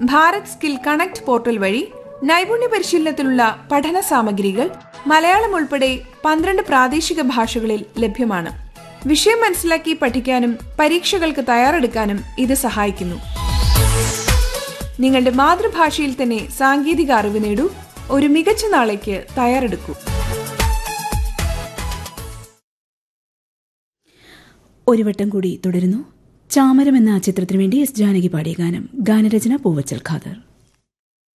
Bharat skill connect portal വഴി നൈപുണ്യ പരിശീലനത്തിലുള്ള പഠന സാമഗ്രികൾ മലയാളം ഉൾപ്പെടെ പന്ത്രണ്ട് പ്രാദേശിക ഭാഷകളിൽ ലഭ്യമാണ് വിഷയം മനസ്സിലാക്കി പഠിക്കാനും പരീക്ഷകൾക്ക് തയ്യാറെടുക്കാനും ഇത് സഹായിക്കുന്നു നിങ്ങളുടെ മാതൃഭാഷയിൽ തന്നെ സാങ്കേതിക അറിവ് നേടൂ ഒരു മികച്ച നാളേക്ക് തയ്യാറെടുക്കൂ ഒരു വട്ടം കൂടി തുടരുന്നു ചാമരം എന്ന ചിത്രത്തിനു വേണ്ടി എസ് ജാനകി പാടിയ ഗാനം ഗാനരചന പൂവച്ചൽ ഖാദർ